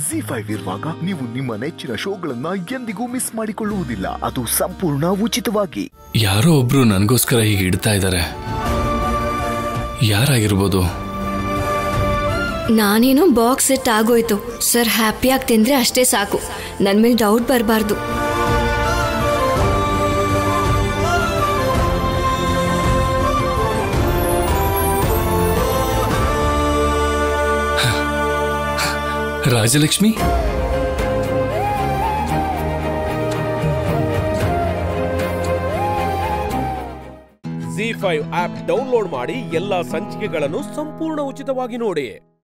G five ಇರುವಾಗ ನೀವು ನಿಮ್ಮ ನೆಚ್ಚಿನ ಶೋಗಳನ್ನ ಎಂದಿಗೂ ಮಿಸ್ ಮಾಡಿಕೊಳ್ಳುವುದಿಲ್ಲ ಅದು ಸಂಪೂರ್ಣ ಉಚಿತವಾಗಿ ಯಾರೋ ಒಬ್ರು ನನಗೋಸ್ಕರ ಹೀಗೆ ಇಡ್ತಾ ಇದ್ದಾರೆ ಯಾರಾಗಿರ್ಬೋದು ನಾನೇನೋ ಬಾಕ್ಸ್ ಸೆಟ್ ಆಗೋಯ್ತು ಸರ್ ಹ್ಯಾಪಿಯಾಗಿ ತಿಂದ್ರೆ ಅಷ್ಟೇ ಸಾಕು ನನ್ನ ಮೇಲೆ ಡೌಟ್ ಬರಬಾರ್ದು Rajalakshmi Zee five app download ಮಾಡಿ ಎಲ್ಲಾ ಸಂಚಿಕೆಗಳನ್ನು ಸಂಪೂರ್ಣ ಉಚಿತವಾಗಿ ನೋಡಿ